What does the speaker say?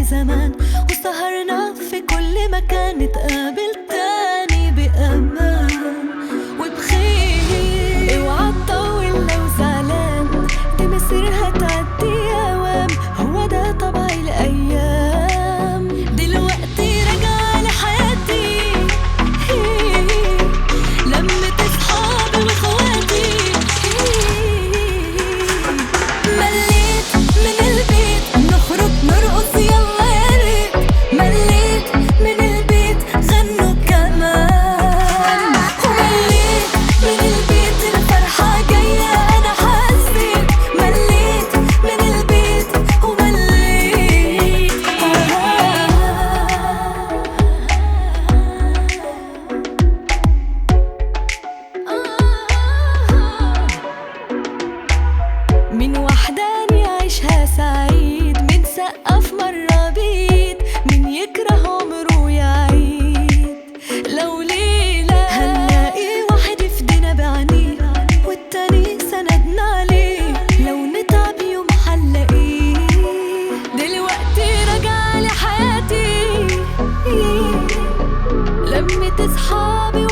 زمان وسهرنا في كل مكان نتقابل تاني بأمان وبخير اوعى تطول لو زعلان دي مصيرها تعدي أوام هو ده طبع الأيام دلوقتي راجعة لحياتي لمة أصحابي وإخواتي مليت من البيت نخرج نرقص يلا يا ريت مليت من البيت غنوا كمان ومليت من البيت الفرحة جاية أنا حسيت مليت من البيت ومليت من وحداني يعيشها سعيد من سقف مرة بيت من يكره عمره يعيد لو ليلة هنلاقي واحد يفدينا بعينيه والتاني سندنا عليه لو نتعب يوم حنلاقيه دلوقتي راجعة لحياتي لمة أصحابي